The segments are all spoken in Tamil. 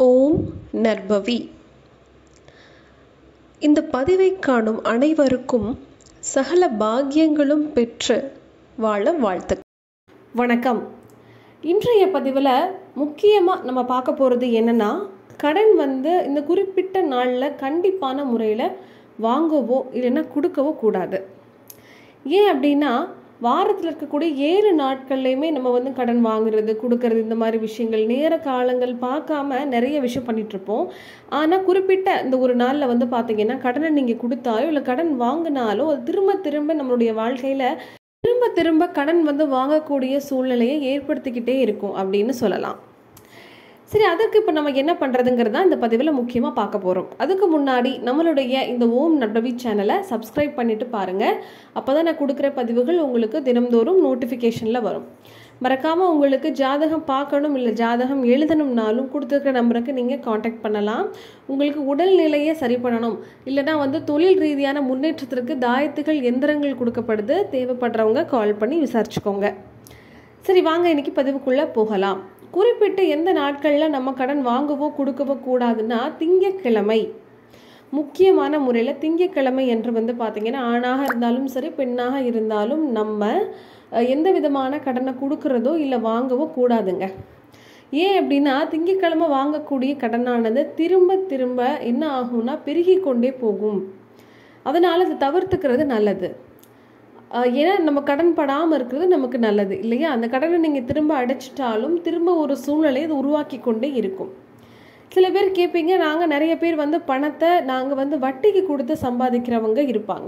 ஓம் நற்பவி இந்த பதிவை காணும் அனைவருக்கும் சகல பாக்கியங்களும் பெற்று வாழ வாழ்த்து வணக்கம் இன்றைய பதிவில் முக்கியமாக நம்ம பார்க்க போகிறது என்னென்னா கடன் வந்து இந்த குறிப்பிட்ட நாளில் கண்டிப்பான முறையில் வாங்கவோ இல்லைன்னா கொடுக்கவோ கூடாது ஏன் அப்படின்னா வாரத்தில் இருக்கக்கூடிய ஏழு நாட்கள்லையுமே நம்ம வந்து கடன் வாங்குறது கொடுக்கறது இந்த மாதிரி விஷயங்கள் நேர காலங்கள் பார்க்காம நிறைய விஷயம் பண்ணிட்டு இருப்போம் ஆனால் குறிப்பிட்ட இந்த ஒரு நாளில் வந்து பார்த்தீங்கன்னா கடனை நீங்கள் கொடுத்தாலோ இல்லை கடன் வாங்கினாலோ அது திரும்ப திரும்ப நம்மளுடைய வாழ்க்கையில் திரும்ப திரும்ப கடன் வந்து வாங்கக்கூடிய சூழ்நிலையை ஏற்படுத்திக்கிட்டே இருக்கும் அப்படின்னு சொல்லலாம் சரி அதற்கு இப்போ நம்ம என்ன பண்ணுறதுங்கிறது தான் இந்த பதிவில் முக்கியமாக பார்க்க போகிறோம் அதுக்கு முன்னாடி நம்மளுடைய இந்த ஓம் நட்பவி சேனலை சப்ஸ்கிரைப் பண்ணிட்டு பாருங்கள் அப்போ தான் நான் கொடுக்குற பதிவுகள் உங்களுக்கு தினம்தோறும் நோட்டிஃபிகேஷனில் வரும் மறக்காமல் உங்களுக்கு ஜாதகம் பார்க்கணும் இல்லை ஜாதகம் எழுதணும்னாலும் கொடுத்துருக்கிற நம்பருக்கு நீங்கள் காண்டாக்ட் பண்ணலாம் உங்களுக்கு உடல்நிலையை சரி பண்ணணும் இல்லைனா வந்து தொழில் ரீதியான முன்னேற்றத்திற்கு தாயத்துகள் எந்திரங்கள் கொடுக்கப்படுது தேவைப்படுறவங்க கால் பண்ணி விசாரிச்சுக்கோங்க சரி வாங்க இன்னைக்கு பதிவுக்குள்ளே போகலாம் குறிப்பிட்டு எந்த நாட்களில் நம்ம கடன் வாங்கவோ கொடுக்கவோ கூடாதுன்னா திங்கக்கிழமை முக்கியமான முறையில் திங்கக்கிழமை என்று வந்து பார்த்திங்கன்னா ஆணாக இருந்தாலும் சரி பெண்ணாக இருந்தாலும் நம்ம எந்த விதமான கடனை கொடுக்கறதோ இல்லை வாங்கவோ கூடாதுங்க ஏன் அப்படின்னா திங்கக்கிழமை வாங்கக்கூடிய கடனானது திரும்ப திரும்ப என்ன ஆகும்னா பெருகி கொண்டே போகும் அதனால் அதை தவிர்த்துக்கிறது நல்லது ஏன்னா நம்ம கடன் படாமல் இருக்கிறது நமக்கு நல்லது இல்லையா அந்த கடனை நீங்கள் திரும்ப அடைச்சிட்டாலும் திரும்ப ஒரு சூழ்நிலையை அது உருவாக்கி கொண்டே இருக்கும் சில பேர் கேட்பீங்க நாங்கள் நிறைய பேர் வந்து பணத்தை நாங்கள் வந்து வட்டிக்கு கொடுத்து சம்பாதிக்கிறவங்க இருப்பாங்க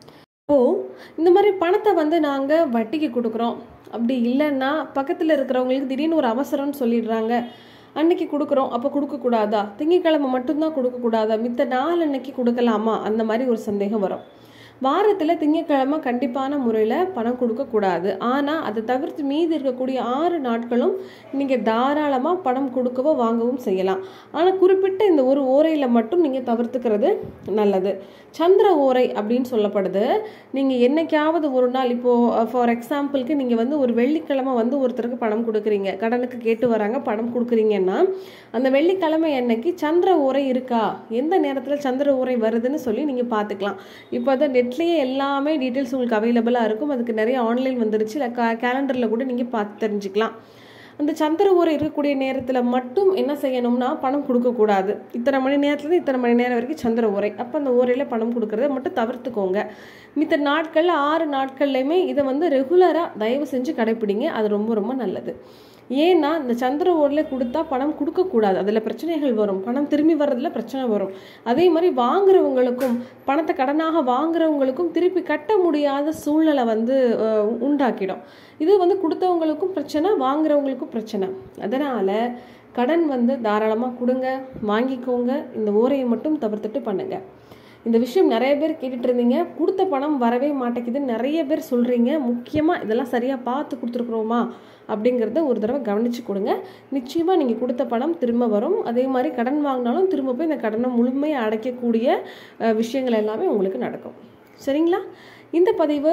ஓ இந்த மாதிரி பணத்தை வந்து நாங்கள் வட்டிக்கு கொடுக்குறோம் அப்படி இல்லைன்னா பக்கத்தில் இருக்கிறவங்களுக்கு திடீர்னு ஒரு அவசரம்னு சொல்லிடுறாங்க அன்னைக்கு கொடுக்குறோம் அப்போ கொடுக்கக்கூடாதா திங்கக்கிழமை மட்டும்தான் கொடுக்கக்கூடாதா மித்த நாள் அன்னைக்கு கொடுக்கலாமா அந்த மாதிரி ஒரு சந்தேகம் வரும் வாரத்தில் திங்கக்கிழமை கண்டிப்பான முறையில் பணம் கொடுக்கக்கூடாது ஆனால் அதை தவிர்த்து மீதி இருக்கக்கூடிய ஆறு நாட்களும் நீங்கள் தாராளமாக பணம் கொடுக்கவோ வாங்கவும் செய்யலாம் ஆனால் குறிப்பிட்ட இந்த ஒரு ஓரையில் மட்டும் நீங்கள் தவிர்த்துக்கிறது நல்லது சந்திர ஓரை அப்படின்னு சொல்லப்படுது நீங்கள் என்னைக்காவது ஒரு நாள் இப்போது ஃபார் எக்ஸாம்பிளுக்கு நீங்கள் வந்து ஒரு வெள்ளிக்கிழமை வந்து ஒருத்தருக்கு பணம் கொடுக்குறீங்க கடனுக்கு கேட்டு வராங்க பணம் கொடுக்குறீங்கன்னா அந்த வெள்ளிக்கிழமை அன்னைக்கு சந்திர ஓரை இருக்கா எந்த நேரத்தில் சந்திர ஓரை வருதுன்னு சொல்லி நீங்கள் பார்த்துக்கலாம் இப்போ அதை நெட்லேயே எல்லாமே டீட்டெயில்ஸ் உங்களுக்கு அவைலபிளாக இருக்கும் அதுக்கு நிறைய ஆன்லைன் வந்துருச்சு இல்லை கா கேலண்டரில் கூட நீங்கள் பார்த்து தெரிஞ்சுக்கலாம் அந்த சந்திர ஊரை இருக்கக்கூடிய நேரத்தில் மட்டும் என்ன செய்யணும்னா பணம் கொடுக்கக்கூடாது இத்தனை மணி நேரத்துலேருந்து இத்தனை மணி நேரம் வரைக்கும் சந்திர ஊரை அப்போ அந்த ஊரையில் பணம் கொடுக்குறத மட்டும் தவிர்த்துக்கோங்க மித்த நாட்களில் ஆறு நாட்கள்லையுமே இதை வந்து ரெகுலராக தயவு செஞ்சு கடைப்பிடிங்க அது ரொம்ப ரொம்ப நல்லது ஏன்னா இந்த சந்திர ஓரில் கொடுத்தா பணம் கொடுக்கக்கூடாது அதில் பிரச்சனைகள் வரும் பணம் திரும்பி வர்றதுல பிரச்சனை வரும் அதே மாதிரி வாங்குறவங்களுக்கும் பணத்தை கடனாக வாங்குறவங்களுக்கும் திருப்பி கட்ட முடியாத சூழ்நிலை வந்து உண்டாக்கிடும் இது வந்து கொடுத்தவங்களுக்கும் பிரச்சனை வாங்குறவங்களுக்கும் பிரச்சனை அதனால் கடன் வந்து தாராளமாக கொடுங்க வாங்கிக்கோங்க இந்த ஓரையை மட்டும் தவிர்த்துட்டு பண்ணுங்கள் இந்த விஷயம் நிறைய பேர் கேட்டுட்டு இருந்தீங்க கொடுத்த பணம் வரவே மாட்டேங்குதுன்னு நிறைய பேர் சொல்கிறீங்க முக்கியமாக இதெல்லாம் சரியாக பார்த்து கொடுத்துருக்குறோமா அப்படிங்கிறத ஒரு தடவை கவனித்து கொடுங்க நிச்சயமாக நீங்கள் கொடுத்த பணம் திரும்ப வரும் அதே மாதிரி கடன் வாங்கினாலும் திரும்ப போய் இந்த கடனை முழுமையாக அடைக்கக்கூடிய விஷயங்கள் எல்லாமே உங்களுக்கு நடக்கும் சரிங்களா இந்த பதிவு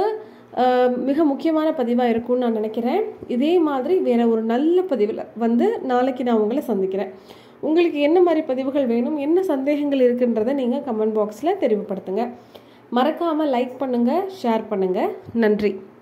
மிக முக்கியமான பதிவாக இருக்கும்னு நான் நினைக்கிறேன் இதே மாதிரி வேறு ஒரு நல்ல பதிவில் வந்து நாளைக்கு நான் உங்களை சந்திக்கிறேன் உங்களுக்கு என்ன மாதிரி பதிவுகள் வேணும் என்ன சந்தேகங்கள் இருக்குன்றதை நீங்கள் கமெண்ட் பாக்ஸில் தெரிவுபடுத்துங்க மறக்காமல் லைக் பண்ணுங்கள் ஷேர் பண்ணுங்கள் நன்றி